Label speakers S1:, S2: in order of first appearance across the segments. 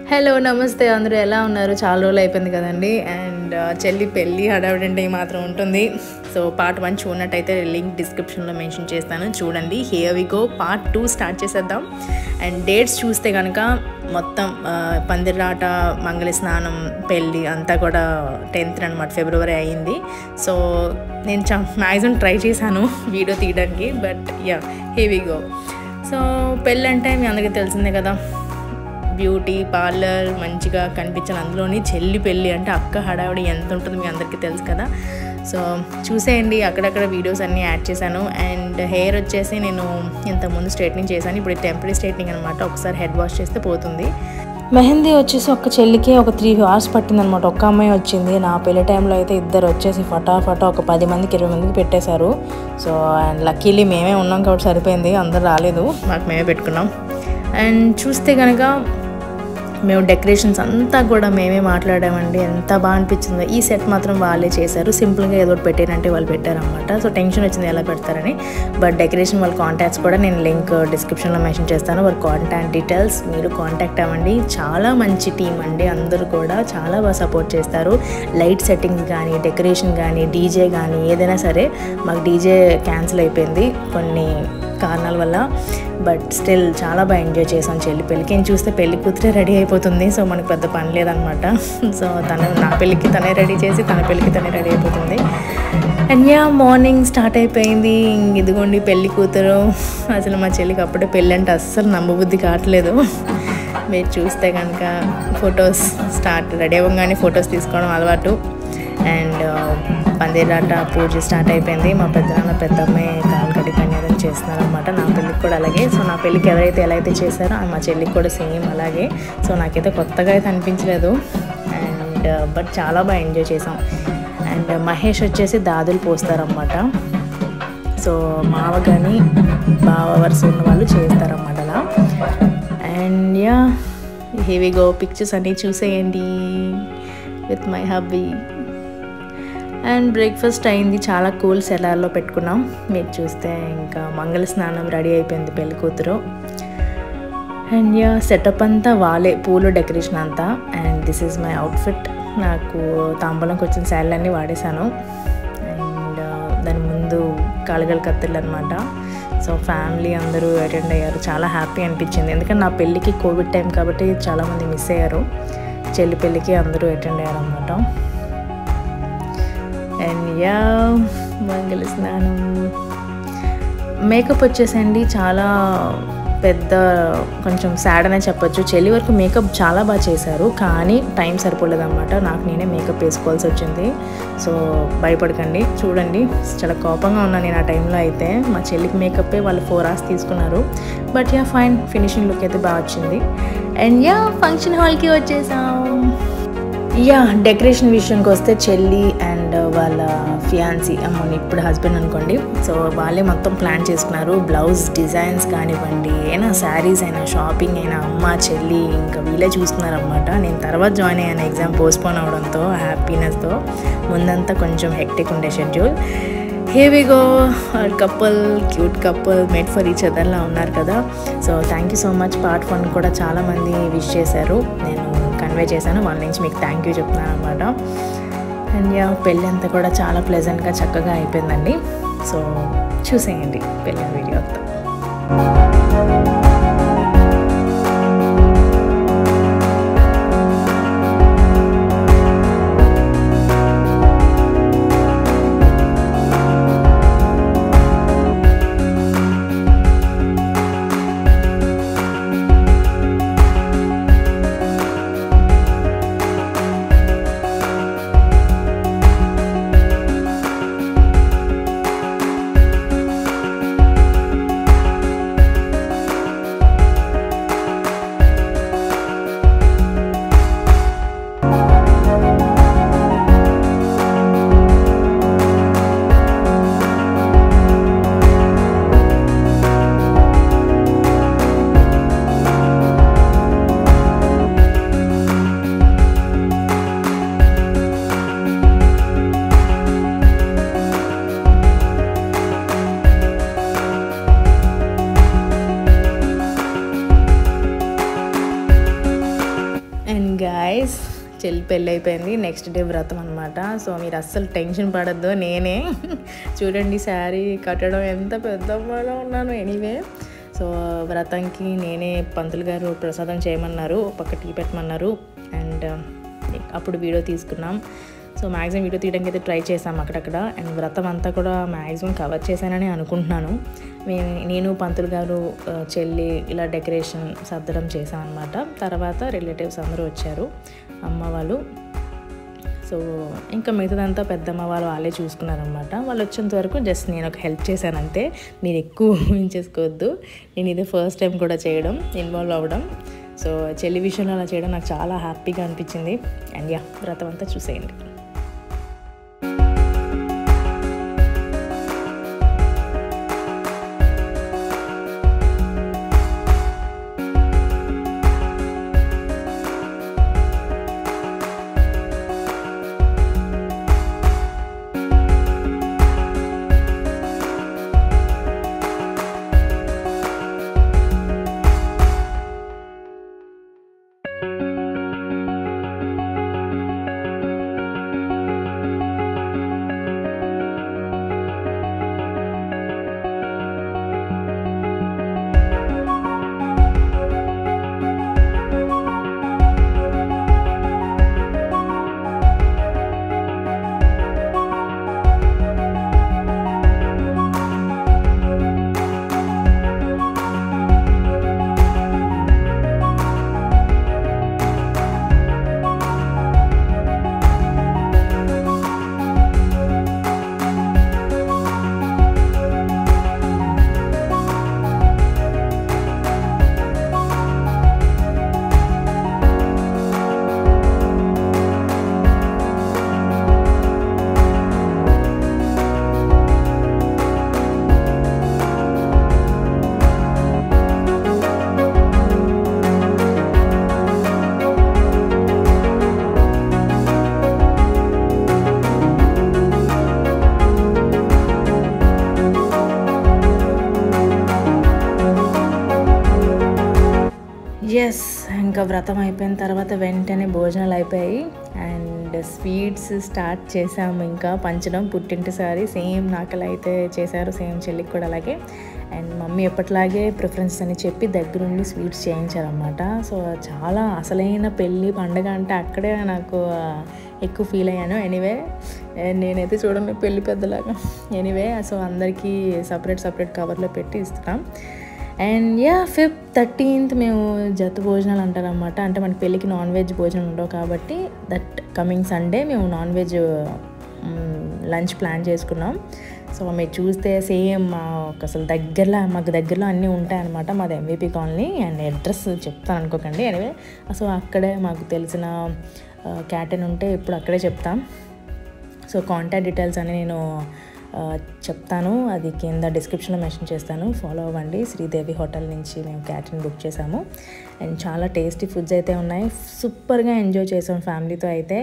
S1: hello నమస్తే అందరూ ఎలా ఉన్నారు చాలా రోజులు అయిపోయింది కదండి అండ్ చెల్లి పెళ్ళి హడావిడి అంటే ఈ మాత్రం ఉంటుంది సో పార్ట్ వన్ చూడనట్టయితే లింక్ డిస్క్రిప్షన్లో మెన్షన్ చేస్తాను చూడండి here we go part two start చేసేద్దాం అండ్ డేట్స్ చూస్తే కనుక మొత్తం ఆ, పందిరాట మంగళ స్నానం పెళ్ళి అంతా కూడా టెన్త్ అనమాట ఫిబ్రవరి అయ్యింది సో నేను చా మ్యాక్సిమం ట్రై చేశాను వీడియో తీయడానికి but yeah we go so పెళ్ళి అంటే మీ అందరికీ తెలిసిందే కదా బ్యూటీ పార్లర్ మంచిగా కనిపించాలి అందులోని చెల్లి పెళ్ళి అంటే అక్క హడావిడి ఎంత ఉంటుందో మీ అందరికీ తెలుసు కదా సో చూసేయండి అక్కడక్కడ వీడియోస్ అన్నీ యాడ్ చేశాను అండ్ హెయిర్ వచ్చేసి నేను ఇంతకుముందు స్ట్రైట్నింగ్ చేశాను ఇప్పుడు టెంపరీ స్ట్రైట్నింగ్ అనమాట ఒకసారి హెడ్ వాష్ చేస్తే పోతుంది
S2: మెహందీ వచ్చేసి ఒక చెల్లికి ఒక త్రీ అవర్స్ పట్టిందనమాట ఒక్క అమ్మాయి వచ్చింది నా పెళ్లి టైంలో అయితే ఇద్దరు వచ్చేసి ఫటాఫటా ఒక పది మందికి ఇరవై మందికి పెట్టేశారు సో అండ్ లక్కీలీ మేమే ఉన్నాం కాబట్టి సరిపోయింది అందరు రాలేదు
S1: మాకు మేమే పెట్టుకున్నాం అండ్ చూస్తే కనుక మేము డెకరేషన్స్ అంతా కూడా మేమే మాట్లాడామండి ఎంత బాగా అనిపించిందో ఈ సెట్ మాత్రం వాళ్ళే చేశారు సింపుల్గా ఏదో ఒకటి పెట్టారంటే వాళ్ళు పెట్టారనమాట సో టెన్షన్ వచ్చింది ఎలా పెడతారని బట్ డెకరేషన్ వాళ్ళ కాంటాక్ట్స్ కూడా నేను లింక్ డిస్క్రిప్షన్లో మెన్షన్ చేస్తాను వాళ్ళ కాంటాక్ట్ డీటెయిల్స్ మీరు కాంటాక్ట్ అవ్వండి చాలా మంచి టీం అండి అందరూ కూడా చాలా బాగా సపోర్ట్ చేస్తారు లైట్ సెట్టింగ్స్ కానీ డెకరేషన్ కానీ డీజే కానీ ఏదైనా సరే మాకు డీజే క్యాన్సిల్ అయిపోయింది కొన్ని కారణాల వల్ల బట్ స్టిల్ చాలా బాగా ఎంజాయ్ చేసాం చెల్లి పెళ్ళికి నేను చూస్తే పెళ్లి కూతురే రెడీ అయిపోతుంది సో మనకు పెద్ద పని లేదనమాట సో తను నా పెళ్ళికి తనే రెడీ చేసి తన పెళ్ళికి తనే రెడీ అయిపోతుంది అండ్ యా మార్నింగ్ స్టార్ట్ అయిపోయింది ఇంక ఇదిగోండి పెళ్లి కూతురు అసలు మా చెల్లికి అప్పుడే పెళ్ళి అంటే అస్సలు నమ్మబుద్ధి కావట్లేదు మీరు చూస్తే కనుక ఫొటోస్ స్టార్ట్ రెడీ అవ్వగానే ఫొటోస్ తీసుకోవడం అలవాటు అండ్ పందిరాట పూజ స్టార్ట్ అయిపోయింది మా పెద్దనాన్న పెద్దమ్మాయి కాల్కడి కన్యాదం చేస్తున్నారు అనమాట నా పెళ్ళికి కూడా అలాగే సో నా పెళ్ళికి ఎవరైతే ఎలా అయితే చేశారో మా చెల్లికి కూడా సేమ్ అలాగే సో నాకైతే కొత్తగా అయితే అనిపించలేదు అండ్ బట్ చాలా బాగా ఎంజాయ్ చేసాం అండ్ మహేష్ వచ్చేసి దాదులు పోస్తారన్నమాట సో మావ కానీ బావ వరుస ఉన్న వాళ్ళు చేస్తారన్నమాట అలా and yeah here we go pictures అన్నీ చూసేయండి with my hubby and breakfast అయింది చాలా కూల్ సెలార్లో పెట్టుకున్నాం మీరు చూస్తే ఇంకా మంగళ స్నానం రెడీ అయిపోయింది పెళ్లి కూతురు అండ్ యా సెటప్ అంతా వాళ్ళే పూలు డెకరేషన్ అంతా and this is my outfit నాకు తాంబూలంకి వచ్చిన శారీ అన్నీ వాడేశాను అండ్ దాని ముందు కాలుగల కత్తిర్లు అనమాట సో ఫ్యామిలీ అందరూ అటెండ్ అయ్యారు చాలా హ్యాపీ అనిపించింది ఎందుకంటే నా పెళ్ళికి కోవిడ్ టైం కాబట్టి చాలామంది మిస్ అయ్యారు చెల్లి పెళ్ళికి అందరూ అటెండ్ అయ్యారు అనమాట అండ్ యా మంగళ స్నానం మేకప్ వచ్చేసండి చాలా పెద్ద కొంచెం సాడ్ అనే చెప్పొచ్చు చెల్లి వరకు మేకప్ చాలా బాగా చేశారు కానీ టైం సరిపోలేదన్నమాట నాకు నేనే మేకప్ వేసుకోవాల్సి వచ్చింది సో భయపడకండి చూడండి చాలా కోపంగా ఉన్నాను నేను ఆ టైంలో అయితే మా చెల్లికి మేకప్పే వాళ్ళు ఫోర్ అవర్స్ తీసుకున్నారు but yeah fine finishing look అయితే బాగా వచ్చింది అండ్ యా ఫంక్షన్ హాల్కి వచ్చేసాం యా డెకరేషన్ విషయానికి వస్తే చెల్లి అండ్ వాళ్ళ ఫియాన్సీ అమ్మని ఇప్పుడు హస్బెండ్ అనుకోండి సో వాళ్ళే మొత్తం ప్లాన్ చేసుకున్నారు బ్లౌజ్ డిజైన్స్ కానివ్వండి అయినా శారీస్ అయినా షాపింగ్ అయినా అమ్మ చెల్లి ఇంకా వీళ్ళే చూసుకున్నారనమాట నేను తర్వాత జాయిన్ అయ్యాను ఎగ్జామ్ పోస్ట్పోన్ అవడంతో హ్యాపీనెస్తో ముందంతా కొంచెం హెక్టిక్ ఉండే schedule here we go couple cute couple made for each అదర్లా ఉన్నారు కదా so thank you so much part one కూడా చాలామంది విష్ చేశారు నేను కన్వే చేశాను వాళ్ళ నుంచి మీకు థ్యాంక్ యూ చెప్తున్నాను అనమాట అండ్ యా పెళ్ళి అంతా కూడా చాలా ప్లెజెంట్గా చక్కగా అయిపోయిందండి సో చూసేయండి పెళ్ళి వీడియో అంతా అండ్ గాయస్ చెల్లి పెళ్ళి అయిపోయింది నెక్స్ట్ డే వ్రతం అనమాట సో మీరు అస్సలు టెన్షన్ పడద్దు నేనే చూడండి శారీ కట్టడం ఎంత పెద్దమ్మలో ఉన్నాను ఎనీవే సో వ్రతంకి నేనే పంతులు గారు ప్రసాదం చేయమన్నారు ఒక పక్క టీ పెట్టమన్నారు అండ్ అప్పుడు వీడియో తీసుకున్నాం సో మ్యాక్సిమం వీడియో తీయడానికి అయితే ట్రై చేసాం అక్కడక్కడ అండ్ వ్రతం అంతా కూడా మ్యాక్సిమం కవర్ చేశానని అనుకుంటున్నాను మేము నేను పంతులు గారు ఆ, చెల్లి ఇలా డెకరేషన్ సర్దడం చేసాం అనమాట తర్వాత రిలేటివ్స్ అందరూ వచ్చారు అమ్మ వాళ్ళు సో ఇంకా మిగతాదంతా పెద్దమ్మ వాళ్ళు వాళ్ళే చూసుకున్నారనమాట వాళ్ళు వచ్చేంత వరకు జస్ట్ నేను ఒక హెల్ప్ చేశాను అంతే మీరు ఎక్కువ ఊహించేసుకోవద్దు నేను ఇది ఫస్ట్ టైం కూడా చేయడం ఇన్వాల్వ్ అవ్వడం సో చెల్లి విషయంలో అలా చేయడం నాకు చాలా హ్యాపీగా అనిపించింది అండ్ యా వ్రతం అంతా చూసేయండి ఎస్ ఇంకా వ్రతం అయిపోయిన తర్వాత వెంటనే భోజనాలు అయిపోయాయి అండ్ స్వీట్స్ స్టార్ట్ చేసాము ఇంకా పంచడం పుట్టింటిసారి సేమ్ నాకలా అయితే చేశారు సేమ్ చెల్లికి కూడా అలాగే అండ్ మమ్మీ ఎప్పటిలాగే ప్రిఫరెన్స్ అని చెప్పి దగ్గరుండి స్వీట్స్ చేయించారనమాట సో చాలా అసలైన పెళ్ళి పండగ అంటే అక్కడే నాకు ఆ, ఎక్కువ ఫీల్ అయ్యాను ఎనీవే నేనైతే చూడండి పెళ్ళి పెద్దలాగా ఎనీవే సో అందరికీ సపరేట్ సపరేట్ కవర్లో పెట్టి ఇస్తున్నాం అండ్ యా ఫిఫ్త్ థర్టీన్త్ మేము జత భోజనాలు అంటారనమాట అంటే మన పెళ్ళికి నాన్ వెజ్ భోజనం ఉండవు కాబట్టి దట్ కమింగ్ సండే మేము నాన్ వెజ్ లంచ్ ప్లాన్ చేసుకున్నాం సో మీరు చూస్తే సేమ్ అసలు దగ్గరలో మాకు దగ్గరలో అన్నీ ఉంటాయన్నమాట మాది ఎంవీపీ కాలనీ అండ్ అడ్రస్ చెప్తాను అనుకోకండి ఎనివే సో అక్కడే మాకు తెలిసిన క్యాటన్ ఉంటే ఇప్పుడు అక్కడే చెప్తాం సో కాంటాక్ట్ డీటెయిల్స్ అని నేను ఆ, చెప్తాను అది కింద డిస్క్రిప్షన్లో మెన్షన్ చేస్తాను ఫాలో అవ్వండి శ్రీదేవి హోటల్ నుంచి మేము క్యాటరింగ్ బుక్ చేసాము అండ్ చాలా టేస్టీ ఫుడ్స్ అయితే ఉన్నాయి సూపర్గా ఎంజాయ్ చేసాం ఫ్యామిలీతో అయితే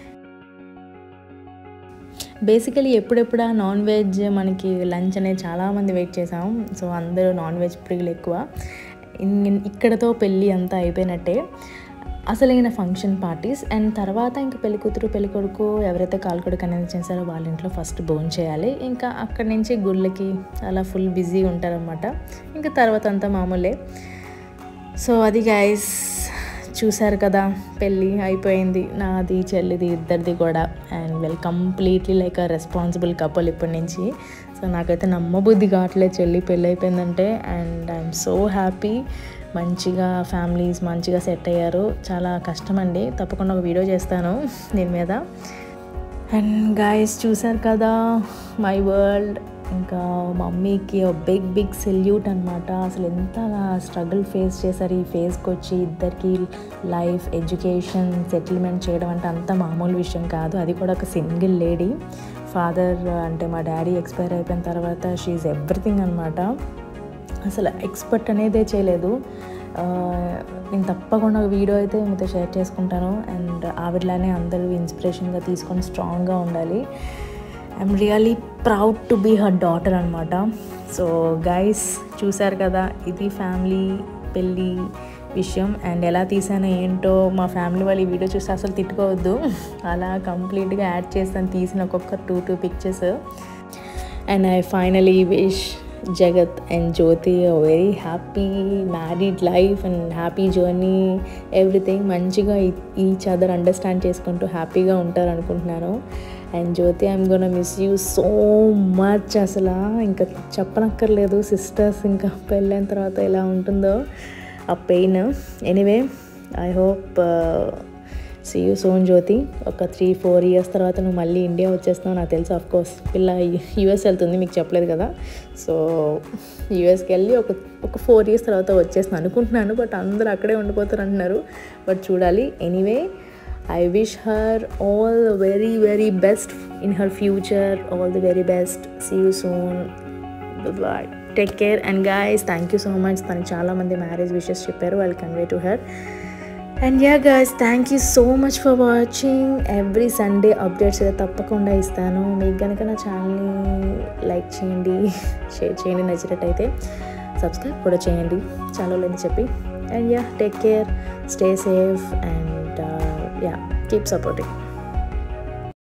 S1: బేసికలీ ఎప్పుడెప్పుడా నాన్ వెజ్ మనకి లంచ్ అనేది చాలామంది వెయిట్ చేసాం సో అందరూ నాన్ వెజ్ ప్రియులు ఎక్కువ ఇన్- ఇక్కడతో పెళ్ళి అంతా అయిపోయినట్టే అసలైన ఫంక్షన్ పార్టీస్ అండ్ తర్వాత ఇంకా పెళ్లి కూతురు పెళ్లి కొడుకు ఎవరైతే కాల్కొడుకు అనేది చేశారో వాళ్ళ ఇంట్లో ఫస్ట్ భోజనం చేయాలి ఇంకా అక్కడి నుంచి గుళ్ళకి అలా ఫుల్ బిజీగా ఉంటారనమాట ఇంకా తర్వాత అంతా మామూలే సో అది గైస్ చూశారు కదా పెళ్ళి అయిపోయింది నాది చెల్లిది ఇద్దరిది కూడా and well completely like a responsible couple ఇప్పటి నుంచి సో నాకైతే నమ్మబుద్ధి కావట్లేదు చెల్లి పెళ్ళి అయిపోయిందంటే అండ్ ఐఎమ్ సో హ్యాపీ మంచిగా ఫ్యామిలీస్ మంచిగా సెట్ అయ్యారు చాలా కష్టం అండి తప్పకుండా ఒక వీడియో చేస్తాను దీని మీద అండ్ గాయస్ చూసారు కదా మై వరల్డ్ ఇంకా మమ్మీకి బిగ్ బిగ్ సెల్యూట్ అనమాట అసలు ఎంత స్ట్రగుల్ ఫేస్ చేశారు ఈ ఫేస్కి వచ్చి ఇద్దరికి లైఫ్ ఎడ్యుకేషన్ సెటిల్మెంట్ చేయడం అంటే అంత మామూలు విషయం కాదు అది కూడా ఒక సింగిల్ లేడీ ఫాదర్ అంటే మా డాడీ ఎక్స్పైర్ అయిపోయిన తర్వాత షీఈ్ ఎవ్రీథింగ్ అనమాట అసలు ఎక్స్పర్ట్ అనేదే చేయలేదు ఆ, నేను తప్పకుండా ఒక వీడియో అయితే మీతో షేర్ చేసుకుంటాను అండ్ ఆవిడలానే అందరూ ఇన్స్పిరేషన్గా తీసుకొని స్ట్రాంగ్గా ఉండాలి I'm really proud to be her daughter అనమాట సో గైస్ చూశారు కదా ఇది ఫ్యామిలీ పెళ్ళి
S2: విషయం అండ్ ఎలా తీసానో ఏంటో మా ఫ్యామిలీ వాళ్ళు ఈ వీడియో చూస్తే అసలు తిట్టుకోవద్దు అలా కంప్లీట్గా యాడ్ చేస్తాను తీసిన ఒక్కొక్క two two pictures and I finally wish Jagat and Jyothi very happy married life and happy journey everything మంచిగా ఈచ్ అదర్ అండర్స్టాండ్ చేసుకుంటూ హ్యాపీగా ఉంటారు అనుకుంటున్నాను and Jyothi I'm gonna miss you so much అసలు ఇంకా చెప్పనక్కర్లేదు సిస్టర్స్ ఇంకా పెళ్ళైన తర్వాత ఎలా ఉంటుందో ఆ pain anyway I hope see you soon Jyothi ఒక త్రీ ఫోర్ ఇయర్స్ తర్వాత నువ్వు మళ్ళీ ఇండియా వచ్చేస్తావు నాకు తెలుసు ఆఫ్ కోర్స్ పిల్ల యూఎస్ వెళ్తుంది మీకు చెప్పలేదు కదా సో యూఎస్కి వెళ్ళి ఒక ఒక ఫోర్ ఇయర్స్ తర్వాత వచ్చేస్తాను అనుకుంటున్నాను బట్ అందరూ అక్కడే ఉండిపోతారు అంటున్నారు బట్ చూడాలి anyway I wish her all very very best in her future all the very best see you soon bye take care and guys thank you so much తనకి చాలామంది మ్యారేజ్ విషెస్ చెప్పారు వాళ్ళు convey to her and yeah guys thank you so much for watching every Sunday updates అయితే తప్పకుండా ఇస్తాను మీకు కనుక నా ఛానల్ని లైక్ చేయండి షేర్ చేయండి నచ్చినట్టయితే సబ్స్క్రైబ్ కూడా చేయండి ఛానల్ చెప్పి and yeah take care stay safe and yeah keep supporting